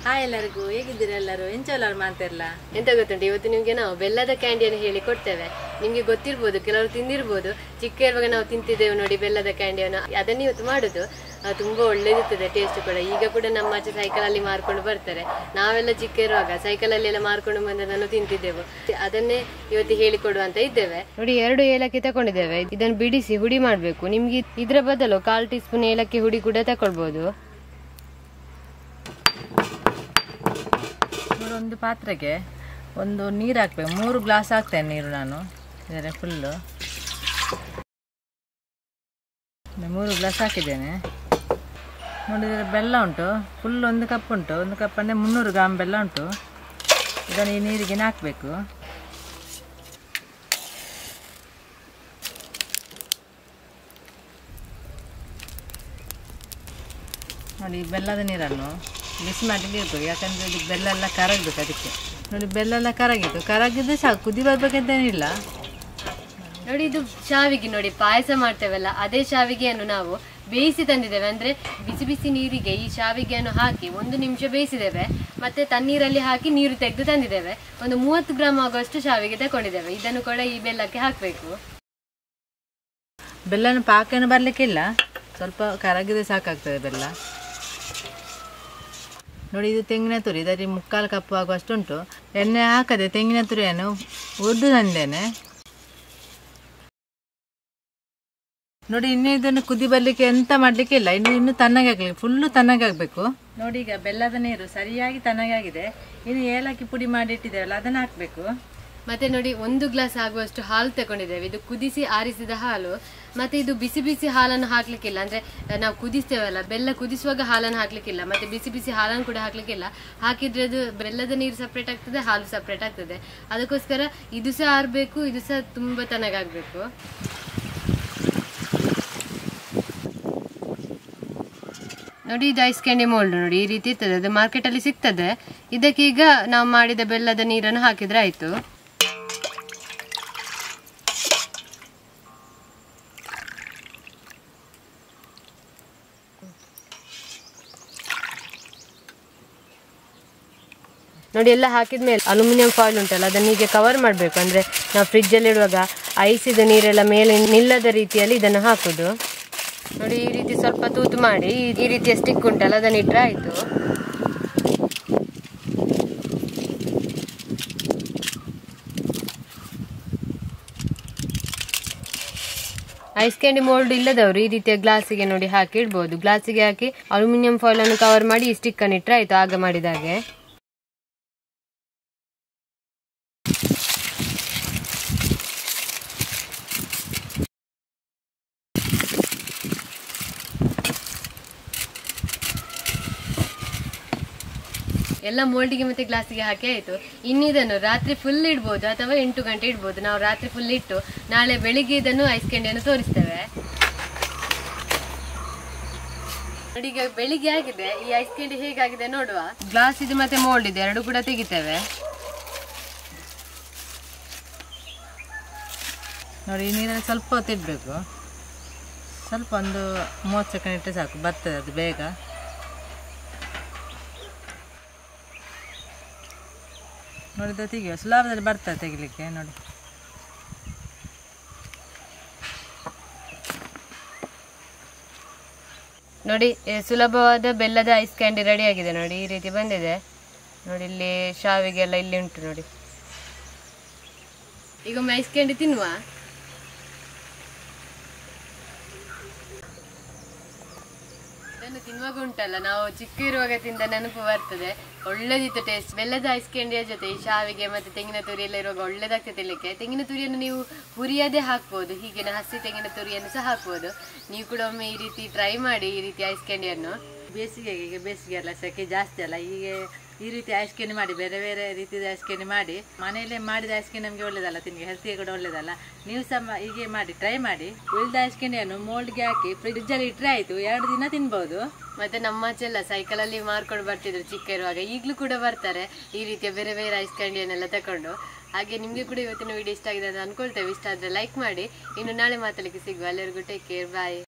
hi ಎಲ್ಲರಿಗೂ ಹೇಗಿದ್ದೀರಾ ಎಲ್ಲರೂ ಎಂಚೋಲವ್ರು ಮಾಡ್ತಿರಲ್ಲ ಎಂತ ಗೊತ್ತುಂಟು ಇವತ್ತು ನಿಮಗೆ ನಾವು ಬೆಲ್ಲದ ಕ್ಯಾಂಡಿಯನ್ನು ಹೇಳಿ ಕೊಡ್ತೇವೆ ನಿಮಗೆ ಗೊತ್ತಿರ್ಬೋದು ಕೆಲವರು ತಿಂದಿರ್ಬೋದು ಚಿಕ್ಕ ಇರುವಾಗ ನಾವು ತಿಂತಿದ್ದೇವೆ ನೋಡಿ ಬೆಲ್ಲದ ಕ್ಯಾಂಡಿಯನ್ನು ಅದನ್ನ ಇವತ್ತು ಮಾಡುದು ಆ, ತುಂಬಾ ಒಳ್ಳೇದಿರ್ತದೆ ಟೇಸ್ಟ್ ಕೂಡ ಈಗ ಕೂಡ ನಮ್ಮ ಆಚೆ ಸೈಕಲ್ ಅಲ್ಲಿ ಮಾರ್ಕೊಂಡು ಬರ್ತಾರೆ ನಾವೆಲ್ಲ ಚಿಕ್ಕ ಇರುವಾಗ ಸೈಕಲ್ ಅಲ್ಲಿ ಎಲ್ಲ ಮಾರ್ಕೊಂಡು ಬಂದದನ್ನು ತಿಂತಿದ್ದೆವು ಅದನ್ನೇ ಇವತ್ತು ಹೇಳಿಕೊಡುವ ಅಂತ ಇದ್ದೇವೆ ನೋಡಿ ಎರಡು ಏಲಕ್ಕಿ ತಕೊಂಡಿದ್ದೇವೆ ಇದನ್ನು ಬಿಡಿಸಿ ಹುಡಿ ಮಾಡಬೇಕು ನಿಮ್ಗೆ ಇದರ ಬದಲು ಕಾಲ್ ಟೀ ಸ್ಪೂನ್ ಏಲಕ್ಕಿ ಹುಡಿ ಕೂಡ ತಕೊಳ್ಬೋದು ನೋಡಿ ಒಂದು ಪಾತ್ರೆಗೆ ಒಂದು ನೀರು ಹಾಕ್ಬೇಕು ಮೂರು ಗ್ಲಾಸ್ ಹಾಕ್ತೇನೆ ನೀರು ನಾನು ಇದರ ಫುಲ್ಲು ಮೂರು ಗ್ಲಾಸ್ ಹಾಕಿದ್ದೇನೆ ನೋಡಿದರೆ ಬೆಲ್ಲ ಉಂಟು ಫುಲ್ ಒಂದು ಕಪ್ ಉಂಟು ಒಂದು ಕಪ್ ಅಂದರೆ ಮುನ್ನೂರು ಗ್ರಾಮ್ ಬೆಲ್ಲ ಉಂಟು ಇದನ್ನು ಈ ನೀರಿಗೆ ಹಾಕಬೇಕು ನೋಡಿ ಈ ಬೆಲ್ಲದ ನೀರನ್ನು ಬಿಸಿ ಮಾಡಿ ಇರ್ಬೇಕು ಯಾಕಂದರೆ ಇದು ಬೆಲ್ಲ ಎಲ್ಲ ಕರಗಬೇಕು ಅದಕ್ಕೆ ನೋಡಿ ಬೆಲ್ಲ ಎಲ್ಲ ಕರಗಿತ್ತು ಕರಗಿದ್ರೆ ಸಾಕು ಕುದಿ ಬರ್ಬೇಕಂತೇನಿಲ್ಲ ನೋಡಿ ಇದು ಶಾವಿಗೆ ನೋಡಿ ಪಾಯಸ ಮಾಡ್ತೇವಲ್ಲ ಅದೇ ಶಾವಿಗೆಯನ್ನು ನಾವು ಬೇಯಿಸಿ ತಂದಿದ್ದೇವೆ ಅಂದ್ರೆ ಬಿಸಿ ಬಿಸಿ ನೀರಿಗೆ ಈ ಶಾವಿಗೆಯನ್ನು ಹಾಕಿ ಒಂದು ನಿಮಿಷ ಬೇಯಿಸಿದ್ದೇವೆ ಮತ್ತೆ ತಣ್ಣೀರಲ್ಲಿ ಹಾಕಿ ನೀರು ತೆಗೆದು ತಂದಿದ್ದೇವೆ ಒಂದು ಮೂವತ್ತು ಗ್ರಾಮ್ ಆಗುವಷ್ಟು ಶಾವಿಗೆ ತಗೊಂಡಿದ್ದೇವೆ ಇದನ್ನು ಕೂಡ ಈ ಬೆಲ್ಲಕ್ಕೆ ಹಾಕಬೇಕು ಬೆಲ್ಲನ ಪಾಕೇನು ಬರಲಿಕ್ಕಿಲ್ಲ ಸ್ವಲ್ಪ ಕರಗಿದ್ರೆ ಸಾಕಾಗ್ತದೆ ಬೆಲ್ಲ ನೋಡಿ ಇದು ತೆಂಗಿನ ತುರಿ ಇದರಲ್ಲಿ ಮುಕ್ಕಾಲು ಕಪ್ಪು ಆಗುವಷ್ಟು ಉಂಟು ಎಣ್ಣೆ ಹಾಕದೆ ತೆಂಗಿನ ತುರಿಯನ್ನು ಹುರಿದು ತಂದೇನೆ ನೋಡಿ ಇನ್ನು ಇದನ್ನು ಕುದಿ ಬರ್ಲಿಕ್ಕೆ ಎಂತ ಮಾಡ್ಲಿಕ್ಕೆ ಇಲ್ಲ ಇನ್ನು ಇನ್ನು ತಣ್ಣಗೆ ಆಗ್ಲಿಕ್ಕೆ ಫುಲ್ಲು ತಣ್ಣಗೆ ಆಗಬೇಕು ನೋಡಿ ಈಗ ಬೆಲ್ಲದ ನೀರು ಸರಿಯಾಗಿ ತಣ್ಣಗೆ ಆಗಿದೆ ಇನ್ನು ಏಲಕ್ಕಿ ಪುಡಿ ಮಾಡಿ ಇಟ್ಟಿದ್ದೇವಲ್ಲ ಅದನ್ನು ಹಾಕಬೇಕು ಮತ್ತೆ ನೋಡಿ ಒಂದು ಗ್ಲಾಸ್ ಆಗುವಷ್ಟು ಹಾಲು ತಗೊಂಡಿದ್ದೇವೆ ಇದು ಕುದಿಸಿ ಆರಿಸಿದ ಹಾಲು ಮತ್ತೆ ಇದು ಬಿಸಿ ಬಿಸಿ ಹಾಲನ್ನು ಹಾಕ್ಲಿಕ್ಕಿಲ್ಲ ಅಂದ್ರೆ ಆ, ನಾವು ಕುದಿಸ್ತೇವಲ್ಲ ಬೆಲ್ಲ ಕುದಿಸುವಾಗ ಹಾಲನ್ನು ಹಾಕ್ಲಿಕ್ಕಿಲ್ಲ ಮತ್ತೆ ಬಿಸಿ ಬಿಸಿ ಹಾಲನ್ನು ಕೂಡ ಹಾಕ್ಲಿಕ್ಕಿಲ್ಲ ಹಾಕಿದ್ರೆ ಅದು ಬೆಲ್ಲದ ನೀರು ಸಪ್ರೇಟ್ ಆಗ್ತದೆ ಹಾಲು ಸಪ್ರೇಟ್ ಆಗ್ತದೆ ಅದಕ್ಕೋಸ್ಕರ ಇದು ಸಹ ಆರ್ಬೇಕು ಇದು ಸಹ ತುಂಬಾ ತನಗಾಗ್ಬೇಕು ನೋಡಿ ಇದು ಐಸ್ ಕ್ಯಾಂಡಿ ಮೋಲ್ಡ್ ನೋಡಿ ಈ ರೀತಿ ಇರ್ತದೆ ಅದು ಮಾರ್ಕೆಟ್ ಅಲ್ಲಿ ಸಿಗ್ತದೆ ಇದಕ್ಕೆ ಈಗ ನಾವು ಮಾಡಿದ ಬೆಲ್ಲದ ನೀರನ್ನು ಹಾಕಿದ್ರೆ ಆಯ್ತು ನೋಡಿ ಎಲ್ಲ ಹಾಕಿದ್ಮೇಲೆ ಅಲ್ಯೂಮಿನಿಯಂ ಫಾಯಿಲ್ ಉಂಟಲ್ಲ ಅದನ್ನ ಹೀಗೆ ಕವರ್ ಮಾಡಬೇಕು ಅಂದ್ರೆ ನಾವು ಫ್ರಿಜ್ ಅಲ್ಲಿ ಇಡುವಾಗ ಐಸಿದ ನೀರೆಲ್ಲ ಮೇಲೆ ನಿಲ್ಲದ ರೀತಿಯಲ್ಲಿ ಇದನ್ನು ಹಾಕುದು ನೋಡಿ ಈ ರೀತಿ ಸ್ವಲ್ಪ ತೂತು ಮಾಡಿ ಈ- ಈ ರೀತಿಯ ಸ್ಟಿಕ್ ಉಂಟಲ್ಲ ಅದನ್ನ ಇಟ್ರೆ ಆಯ್ತು ಐಸ್ ಕ್ಯಾಂಡಿ ಮೋಲ್ಡ್ ಇಲ್ಲದವರು ಈ ರೀತಿಯ ಗ್ಲಾಸಿಗೆ ನೋಡಿ ಹಾಕಿ ಇಡ್ಬೋದು ಗ್ಲಾಸಿಗೆ ಹಾಕಿ ಅಲ್ಯೂಮಿನಿಯಂ ಫಾಯಿಲ್ ಅನ್ನು ಕವರ್ ಮಾಡಿ ಈ ಸ್ಟಿಕ್ ಅನ್ನು ಇಟ್ರೆ ಆಯ್ತು ಆಗ ಮಾಡಿದಾಗೆ ಎಲ್ಲ ಮೋಲ್ಡಿಗೆ ಮತ್ತೆ ಗ್ಲಾಸಿಗೆ ಹಾಕಿ ಆಯ್ತು ಇನ್ನಿದನ್ನು ರಾತ್ರಿ ಫುಲ್ ಇಡ್ಬೋದು ಅಥವಾ ಎಂಟು ಗಂಟೆ ಇಡ್ಬೋದು ನಾವು ರಾತ್ರಿ ಫುಲ್ ಇಟ್ಟು ನಾಳೆ ಬೆಳಿಗ್ಗೆ ಇದನ್ನು ಐಸ್ ಕ್ಯಾಂಡಿಯನ್ನು ತೋರಿಸ್ತೇವೆ ನೋಡಿ ಈಗ ಬೆಳಿಗ್ಗೆ ಆಗಿದೆ ಈ ಐಸ್ ಕ್ಯಾಂಡಿ ಹೇಗಾಗಿದೆ ನೋಡುವ ಗ್ಲಾಸ್ ಇದು ಮತ್ತೆ ಮೋಲ್ಡ್ ಇದೆ ಎರಡು ಕೂಡ ತೆಗಿತೇವೆ ನೋಡಿ ಈ ನೀರಲ್ಲಿ ಸ್ವಲ್ಪ ಹೊತ್ತು ಇಡಬೇಕು ಸ್ವಲ್ಪ ಒಂದು ಮೂವತ್ತು ಸೆಕೆಂಡ್ ಇಟ್ಟರೆ ಸಾಕು ಬರ್ತದೆ ಅದು ಬೇಗ ನೋಡಿದ ತೆಗಿಯುವ ಸುಲಭದಲ್ಲಿ ಬರ್ತದೆ ತೆಗಿಲಿಕ್ಕೆ ನೋಡಿ ನೋಡಿ ಏ, ಸುಲಭವಾದ ಬೆಲ್ಲದ ಐಸ್ ಕ್ಯಾಂಡಿ ರೆಡಿ ಆಗಿದೆ ನೋಡಿ ಈ ರೀತಿ ಬಂದಿದೆ ನೋಡಿ ಇಲ್ಲಿ ಶಾವಿಗೆ ಎಲ್ಲ ಇಲ್ಲಿ ಉಂಟು ನೋಡಿ ಈಗ ಒಮ್ಮೆ ಐಸ್ ಕ್ಯಾಂಡಿ ತಿನ್ನುವ ಇದನ್ನು ತಿನ್ನುವಾಗ ಉಂಟಲ್ಲ ನಾವು ಚಿಕ್ಕ ಇರುವಾಗ ತಿಂದ ನೆನಪು ಬರ್ತದೆ ಒಳ್ಳೇದಿತ್ತು ಟೇಸ್ಟ್ ಬೆಲ್ಲದ ಐಸ್ ಕ್ಯಾಂಡಿಯ ಜೊತೆ ಈ ಶಾವಿಗೆ ಮತ್ತೆ ತೆಂಗಿನ ತುರಿ ಎಲ್ಲ ಇರುವಾಗ ಒಳ್ಳೇದಾಗ್ತದೆ ತಿನ್ಲಿಕ್ಕೆ ತೆಂಗಿನ ತುರಿಯನ್ನು ನೀವು ಹುರಿಯದೇ ಹಾಕ್ಬೋದು ಹೀಗೆ ಹಸಿ ತೆಂಗಿನ ತುರಿಯನ್ನು ಸಹ ಹಾಕ್ಬೋದು ನೀವು ಕೂಡ ಒಮ್ಮೆ ಈ ರೀತಿ ಟ್ರೈ ಮಾಡಿ ಈ ರೀತಿ ಐಸ್ ಕ್ಯಾಂಡಿಯನ್ನು ಬೇಸಿಗೆಗೆ ಈಗ ಬೇಸಿಗೆ ಅಲ್ಲ ಸೆಕೆ ಜಾಸ್ತಿ ಅಲ್ಲ ಈಗ ಈ ರೀತಿ ಐಸ್ ಕ್ಯಾಂಡಿ ಮಾಡಿ ಬೇರೆ ಬೇರೆ ರೀತಿಯ ಐಸ್ ಕ್ಯಾಂಡಿ ಮಾಡಿ ಮನೆಯಲ್ಲೇ ಮಾಡಿದ ಐಸ್ ಕ್ಯಾಂಡಿ ನಮಗೆ ಒಳ್ಳೇದಲ್ಲ ತಿನ್ಗೆ ಹೆಲ್ತಿಗೆ ಕೂಡ ಒಳ್ಳೇದಲ್ಲ ನೀವು ಸಹ ಮ- ಹೀಗೆ ಮಾಡಿ ಟ್ರೈ ಮಾಡಿ ಉಳಿದ ಐಸ್ ಕ್ಯಾಂಡಿಯನ್ನು ಮೋಲ್ಡ್ಗೆ ಹಾಕಿ ಫ್ರಿಡ್ಜಲ್ಲಿ ಇಟ್ಟರೆ ಆಯಿತು ಎರಡು ದಿನ ತಿನ್ಬೋದು ಮತ್ತೆ ನಮ್ಮಾಚೆಲ್ಲ ಸೈಕಲ್ ಅಲ್ಲಿ ಮಾರ್ಕೊಂಡು ಬರ್ತಿದ್ರು ಚಿಕ್ಕ ಇರುವಾಗ ಈಗಲೂ ಕೂಡ ಬರ್ತಾರೆ ಈ ರೀತಿಯ ಬೇರೆ ಬೇರೆ ಐಸ್ ಕ್ಯಾಂಡಿಯನ್ನೆಲ್ಲ ತಕೊಂಡು ಹಾಗೆ ನಿಮಗೆ ಕೂಡ ಇವತ್ತಿನ ವಿಡಿಯೋ ಇಷ್ಟ ಆಗಿದೆ ಅಂತ ಅನ್ಕೊಳ್ತೇವೆ ಇಷ್ಟ ಆದ್ರೆ ಲೈಕ್ ಮಾಡಿ ಇನ್ನು ನಾಳೆ ಮಾತಾಡಲಿಕ್ಕೆ ಸಿಗುವ ಎಲ್ಲರಿಗೂ ಟೇಕ್ ಕೇರ್ ಬಾಯ್